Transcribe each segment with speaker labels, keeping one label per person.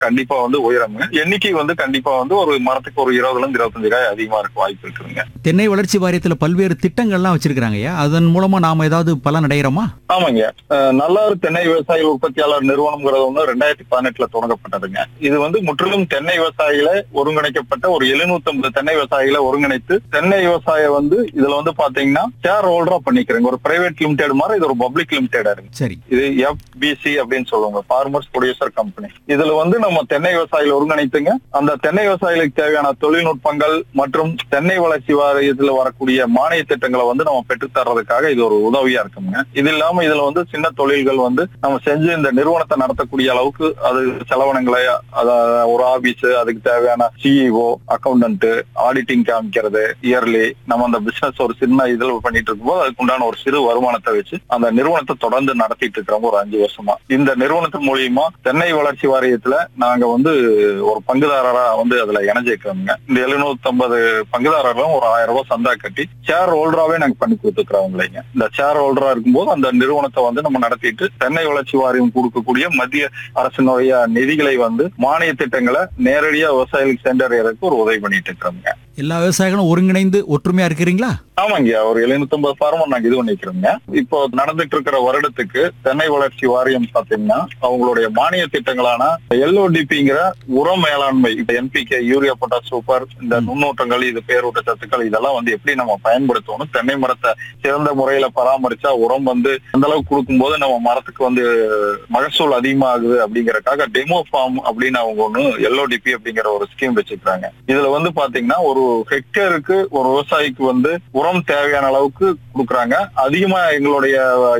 Speaker 1: கண்டிப்பா வந்து உயரங்க எண்ணிக்கை வந்து கண்டிப்பா வந்து ஒரு மரத்துக்கு ஒரு இருபதுல இருந்து இருபத்தஞ்சு காய் அதிகமா இருக்க வாய்ப்பு இருக்குதுங்க
Speaker 2: தென்னை வளர்ச்சி வாரியத்துல பல்வேறு திட்டங்கள்லாம் வச்சிருக்காங்கய்யா அதன் மூலமா நாம ஏதாவது பலன் அடைகிறோமா
Speaker 1: ஆமாங்க அஹ் நல்லாறு தென்னை விவசாய உற்பத்தியாளர் நிறுவனம்ங்கிறது வந்து ரெண்டாயிரத்தி பதினெட்டுல தொடங்கப்பட்டதுங்க இது வந்து முற்றிலும் தென்னை விவசாயிகளை ஒருங்கிணைக்கப்பட்ட ஒரு 750 தென்னை விவசாயிகளை ஒருங்கிணைத்து தென்னை விவசாயம் வந்து இதுல வந்து பாத்தீங்கன்னா ஷேர் ஹோல்டரா பண்ணிக்கிறேங்க ஒரு பிரைவேட் லிமிடெட் மாதிரி இது ஒரு பப்ளிக் லிமிடெடா இருக்கு
Speaker 2: சரி
Speaker 1: இது எஃபிசி அப்படின்னு சொல்லுவாங்க ஃபார்மர்ஸ் ப்ரொடியூசர் கம்பெனி இதுல வந்து நம்ம தென்னை விவசாயிகளை ஒருங்கிணைத்துங்க அந்த தென்னை விவசாயிகளுக்கு தேவையான தொழில்நுட்பங்கள் மற்றும் தென்னை வளர்ச்சி வாரியத்துல வரக்கூடிய மானிய திட்டங்களை வந்து நம்ம பெற்றுத் தர்றதுக்காக இது ஒரு உதவியா இருக்குங்க இது இல்லாம இதுல வந்து சின்ன தொழில்கள் வந்து நம்ம செஞ்சு இந்த நிறுவனத்தை நடத்தக்கூடிய அளவுக்கு அது செலவினங்களை அத ஒரு ஆபீஸ் அதுக்கு தேவையான சிஇஓ அக்கௌண்டன்ட் ஆடிட்டிங் காமிக்கிறது இயர்லி நம்ம அந்த பிசினஸ் ஒரு சின்ன இதுல பண்ணிட்டு இருக்கும்போது அதுக்கு உண்டான ஒரு சிறு வருமானத்தை வச்சு அந்த நிறுவனத்தை தொடர்ந்து நடத்திட்டு இருக்கிறோம் ஒரு அஞ்சு வருஷமா இந்த நிறுவனத்தின் மூலியமா தென்னை வளர்ச்சி வாரியத்துல நாங்க வந்து ஒரு பங்குதாரரா வந்து அதுல இணைஞ்சிருக்கிறோங்க இந்த 750 பங்குதாரர்களும் ஒரு ஆயிரம் ரூபாய் சந்தா கட்டி ஷேர் ஹோல்டராவே நாங்க பண்ணி கொடுத்துக்கிறோம்லைங்க இந்த ஷேர் ஹோல்டரா இருக்கும்போது அந்த நிறுவனத்தை வந்து நம்ம நடத்திட்டு தென்னை வளர்ச்சி வாரியம் கொடுக்கக்கூடிய மத்திய அரசினுடைய நிதிகளை வந்து மானிய திட்டங்களை நேரடியா விவசாயிகளுக்கு சென்றடைறதுக்கு ஒரு உதவி பண்ணிட்டு இருக்கிறோங்க
Speaker 2: எல்லா விவசாயிகளும் ஒருங்கிணைந்து ஒற்றுமையா இருக்கிறீங்களா
Speaker 1: ஆமாங்க ஒரு 750 ஃபார்மர் நாங்க இது பண்ணிக்கிறோங்க இப்போ நடந்துட்டு இருக்கிற வருடத்துக்கு தென்னை வளர்ச்சி வாரியம் பாத்தீங்கன்னா அவங்களுடைய மானிய திட்டங்களான எல்ஓடிபிங்கிற உர மேலாண்மை இப்ப என்பிகே யூரியா பொட்டாஸ் சூப்பர் இந்த நுண்ணூட்டங்கள் இது பேரூட்ட சத்துக்கள் இதெல்லாம் வந்து எப்படி நம்ம பயன்படுத்தணும் தென்னை மரத்தை சிறந்த முறையில பராமரிச்சா உரம் வந்து அந்த அளவுக்கு கொடுக்கும்போது நம்ம மரத்துக்கு வந்து மகசூல் அதிகமாகுது அப்படிங்கறக்காக டெமோ ஃபார்ம் அப்படின்னு அவங்க ஒண்ணு எல்ஓடிபி அப்படிங்கிற ஒரு ஸ்கீம் வச்சிருக்காங்க இதுல வந்து பாத்தீங்கன்னா ஒரு ஹெக்டேருக்கு ஒரு விவசாயிக்கு வந்து உரம் தேவையான அளவுக்கு கொடுக்குறாங்க அதிகமா எங்களுடைய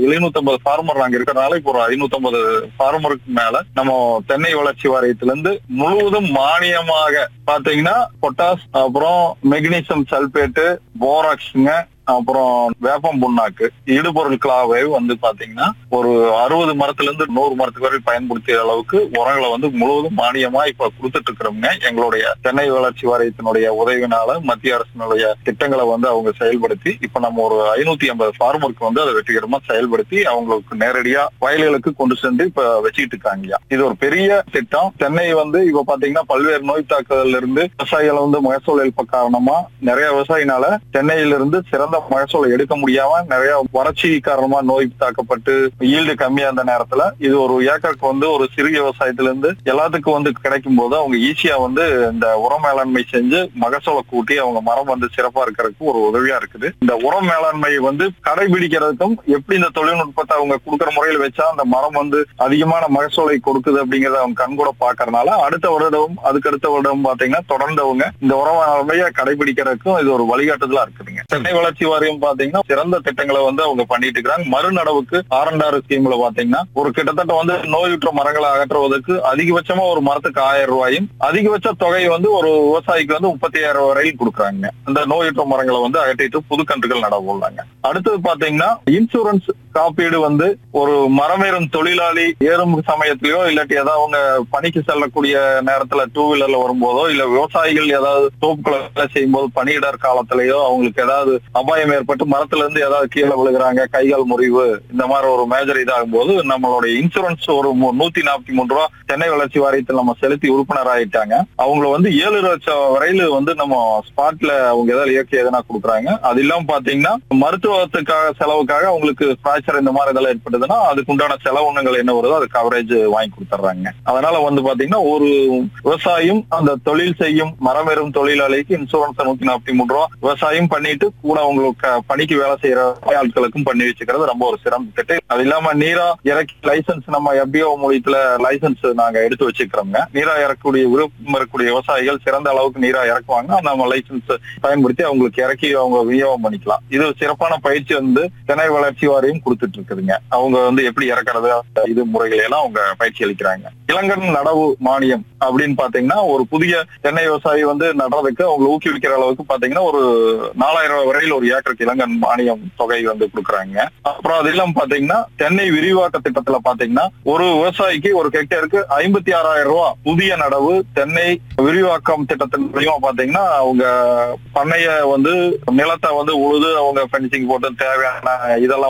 Speaker 1: 750 ஃபார்மர் நாங்க இருக்கிறனால இப்போ ஒரு 550 ஃபார்மருக்கு மேல நம்ம தென்னை வளர்ச்சி வாரியத்திலிருந்து முழுவதும் மானியமாக பாத்தீங்கன்னா பொட்டாஸ் அப்புறம் மெக்னீசியம் சல்பேட்டு போராக்ஸுங்க அப்புறம் வேப்பம் புண்ணாக்கு இடுபொருட்களாகவே வந்து பாத்தீங்கன்னா ஒரு அறுபது மரத்துல இருந்து நூறு மரத்துக்கு வரை பயன்படுத்திய அளவுக்கு உரங்களை வந்து முழுவதும் மானியமா இப்ப கொடுத்துட்டு இருக்கிறோங்க எங்களுடைய தென்னை வளர்ச்சி வாரியத்தினுடைய உதவினால மத்திய அரசினுடைய திட்டங்களை வந்து அவங்க செயல்படுத்தி இப்ப நம்ம ஒரு ஐநூத்தி ஐம்பது ஃபார்மருக்கு வந்து அதை வெற்றிகரமா செயல்படுத்தி அவங்களுக்கு நேரடியா வயல்களுக்கு கொண்டு சென்று இப்ப வச்சுக்கிட்டு இருக்காங்க இது ஒரு பெரிய திட்டம் தென்னை வந்து இப்ப பாத்தீங்கன்னா பல்வேறு நோய் தாக்குதல்ல இருந்து விவசாயிகள் வந்து மகசூல் இழப்பு காரணமா நிறைய விவசாயினால தென்னையிலிருந்து சிறந்த மகசூலை எடுக்க முடியாம நிறைய வறட்சி காரணமா நோய் தாக்கப்பட்டு ஈல்டு கம்மியா இருந்த நேரத்துல இது ஒரு ஏக்கருக்கு வந்து ஒரு சிறிய விவசாயத்துல இருந்து எல்லாத்துக்கும் வந்து கிடைக்கும் போது அவங்க ஈஸியா வந்து இந்த உர மேலாண்மை செஞ்சு மகசூலை கூட்டி அவங்க மரம் வந்து சிறப்பா இருக்கிறதுக்கு ஒரு உதவியா இருக்குது இந்த உர மேலாண்மை வந்து கடைபிடிக்கிறதுக்கும் எப்படி இந்த தொழில்நுட்பத்தை அவங்க கொடுக்குற முறையில் வச்சா அந்த மரம் வந்து அதிகமான மகசூலை கொடுக்குது அப்படிங்கறத அவங்க கண்கூட பாக்குறதுனால அடுத்த வருடம் அதுக்கு அடுத்த வருடம் பாத்தீங்கன்னா தொடர்ந்து அவங்க இந்த உர மேலாண்மையை கடைபிடிக்கிறதுக்கும் இது ஒரு வழிகாட்டுதலா இருக்குதுங்க சென்னை வளர்ச்சி வாரியம் பாத்தீங்கன்னா சிறந்த திட்டங்களை வந்து அவங்க பண்ணிட்டு இருக்கிறாங்க மறுநடவுக்கு ஆரண்டாறு ஸ்கீம்ல பாத்தீங்கன்னா ஒரு கிட்டத்தட்ட வந்து நோயுற்ற மரங்களை அகற்றுவதற்கு அதிகபட்சமா ஒரு மரத்துக்கு ஆயிரம் ரூபாயும் அதிகபட்ச தொகை வந்து ஒரு விவசாயிக்கு வந்து முப்பத்தி ஆயிரம் வரையில் கொடுக்குறாங்க அந்த நோயுற்ற மரங்களை வந்து அகற்றிட்டு புது கன்றுகள் நட போடலாங்க அடுத்தது பாத்தீங்கன்னா இன்சூரன்ஸ் காப்பீடு வந்து ஒரு மரமேறும் தொழிலாளி ஏறும் சமயத்திலயோ இல்லாட்டி ஏதாவது அவங்க பணிக்கு செல்லக்கூடிய நேரத்துல டூ வீலர்ல வரும்போதோ இல்ல விவசாயிகள் ஏதாவது தோப்புக்களை வேலை செய்யும் போது பணியிடர் காலத்திலேயோ அவங்களுக்கு ஏதாவது அபாயம் ஏற்பட்டு மரத்துல இருந்து ஏதாவது கீழே விழுகிறாங்க கைகால் முறிவு இந்த மாதிரி ஒரு மேஜர் இதாகும் போது நம்மளுடைய இன்சூரன்ஸ் ஒரு மு- நூத்தி நாற்பத்தி மூணு ரூபா சென்னை வளர்ச்சி வாரியத்தில் நம்ம செலுத்தி உறுப்பினர் ஆயிட்டாங்க அவங்கள வந்து ஏழு லட்சம் வரையில வந்து நம்ம ஸ்பாட்ல அவங்க ஏதாவது இயற்கை எதனா கொடுக்குறாங்க அது இல்லாம பாத்தீங்கன்னா மருத்துவத்துக்காக செலவுக்காக அவங்களுக்கு ஃபிராக்சர் இந்த மாதிரி இதெல்லாம் ஏற்பட்டதுன்னா அதுக்கு உண்டான செலவுனங்கள் என்ன வருதோ அது கவரேஜ் வாங்கி கொடுத்துட்றாங்க அதனால வந்து பாத்தீங்கன்னா ஒரு விவசாயம் அந்த தொழில் செய்யும் மரமேறும் தொழிலாளிக்கு இன்சூரன்ஸ் நூத்தி நாற்பத்தி மூணு ரூபா விவசாயம் பண்ணிட்டு கூட அவங்களுக்கு க- பணிக்கு வேலை செய்யற ஆட்களுக்கும் பண்ணி வச்சுக்கிறது ரொம்ப ஒரு சிறந்த திட்டம் அது இல்லாம நீரா இறக்கி லைசன்ஸ் நம்ம எஃபிஓ மூலியத்துல லைசன்ஸ் நாங்க எடுத்து வச்சுக்கிறோங்க நீரா இறக்கக்கூடிய விருப்பம் இருக்கக்கூடிய விவசாயிகள் சிறந்த அளவுக்கு நீரா இறக்குவாங்க நம்ம லைசன்ஸ் பயன்படுத்தி அவங்களுக்கு இறக்கி அவங்க விநியோகம் பண்ணிக்கலாம் இது சிறப்பான பயிற்சி வந்து தென்னை வளர்ச்சி வாரியம் கொடுத்துட்டு இருக்குதுங்க அவங்க வந்து எப்படி இறக்குறது அந்த இது முறைகளை எல்லாம் அவங்க பயிற்சி அளிக்கிறாங்க இளங்கன் நடவு மானியம் அப்படின்னு பாத்தீங்கன்னா ஒரு புதிய தென்னை விவசாயி வந்து நடுறதுக்கு அவங்க ஊக்குவிக்கிற அளவுக்கு பாத்தீங்கன்னா ஒரு நாலாயிரம் ரூபாய் வரையில் ஒரு ஏக்கருக்கு இளங்கன் மானியம் தொகை வந்து கொடுக்குறாங்க அப்புறம் அது இல்லாம பாத்தீங்கன்னா தென்னை விரிவாக்க திட்டத்துல பாத்தீங்கன்னா ஒரு விவசாயிக்கு ஒரு ஹெக்டேருக்கு ஐம்பத்தி ஆறாயிரம் ரூபாய் புதிய நடவு தென்னை விரிவாக்கம் திட்டத்தின் மூலியமா பாத்தீங்கன்னா அவங்க பண்ணைய வந்து நிலத்தை வந்து உழுது அவங்க ஃபென்சிங் போட்டு தேவையான இதெல்லாம் வந்து போர் இது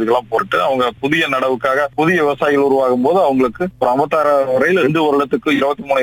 Speaker 1: இதுக்கெல்லாம் போட்டு அவங்க புதிய நடவுக்காக புதிய விவசாயிகள் உருவாகும் போது அவங்களுக்கு ஒரு ஐம்பத்தாறு வரையில ரெண்டு வருடத்துக்கு இருபத்தி மூணு